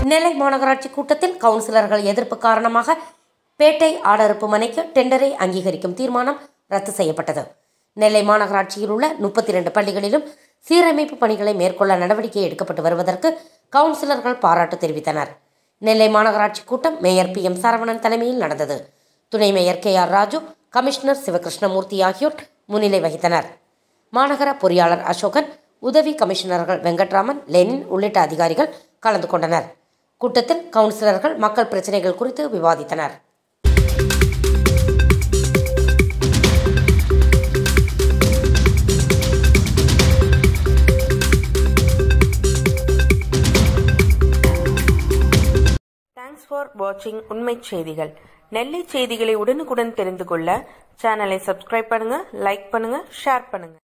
நெல்லை மாநகராட்சி கூட்டத்தில் கவுன்சிலர்கள் எதிர்ப்பு காரணமாக பேட்டை ஆடறுப்பு மனைக்கு டெண்டரை அங்கீகரிக்கும் தீர்மானம் ரத்து செய்யப்பட்டது நெல்லை மாநகராட்சியில் உள்ள முப்பத்தி இரண்டு பள்ளிகளிலும் சீரமைப்பு பணிகளை மேற்கொள்ள நடவடிக்கை எடுக்கப்பட்டு வருவதற்கு கவுன்சிலர்கள் பாராட்டு தெரிவித்தனர் நெல்லை மாநகராட்சி கூட்டம் மேயர் பி எம் சரவணன் தலைமையில் நடந்தது துணை mayor K R Raju commissioner Sivakrishnamurthy ஆகியோர் முன்னிலை வகித்தனர் மாநகர பொறியாளர் அசோகன் உதவி கமிஷனர்கள் வெங்கட்ராமன் லெனின் உள்ளிட்ட அதிகாரிகள் கலந்து கொண்டனர் கூட்டத்தில் கவுன்சிலர்கள் மக்கள் பிரச்சினைகள் குறித்து விவாதித்தனர் தேங்க்ஸ் ஃபார் வாட்சிங் உண்மை செய்திகள் நெல்லை செய்திகளை உடனுக்குடன் தெரிந்து கொள்ள சேனலை சப்ஸ்கிரைப் பண்ணுங்க லைக் பண்ணுங்க ஷேர் பண்ணுங்க